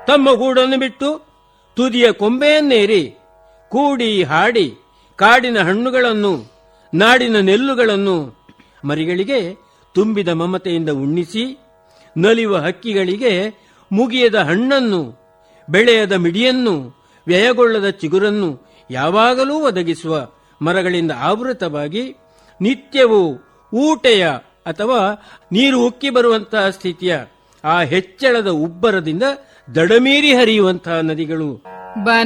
ತಮ್ಮ ಗೂಡನ್ನು ಬಿಟ್ಟು ತುದಿಯ ಕೊಂಬೆಯನ್ನೇರಿ ಕೂಡಿ ಹಾಡಿ ಕಾಡಿನ ಹಣ್ಣುಗಳನ್ನು ನಾಡಿನ ನೆಲ್ಲುಗಳನ್ನು ಮರಿಗಳಿಗೆ ತುಂಬಿದ ಮಮತೆಯಿಂದ ಉಣ್ಣಿಸಿ ನಲಿವ ಹಕ್ಕಿಗಳಿಗೆ ಮುಗಿಯದ ಹಣ್ಣನ್ನು ಬೆಳೆಯದ ಮಿಡಿಯನ್ನು ವ್ಯಯಗೊಳ್ಳದ ಚಿಗುರನ್ನು ಯಾವಾಗಲೂ ಒದಗಿಸುವ ಮರಗಳಿಂದ ಆವೃತವಾಗಿ ನಿತ್ಯವೂ ಊಟೆಯ ಅಥವಾ ನೀರು ಉಕ್ಕಿ ಬರುವಂತಹ ಸ್ಥಿತಿಯ ಆ ಹೆಚ್ಚಳದ ಉಬ್ಬರದಿಂದ ದಡಮೀರಿ ಹರಿಯುವಂತಹ ನದಿಗಳು ಬ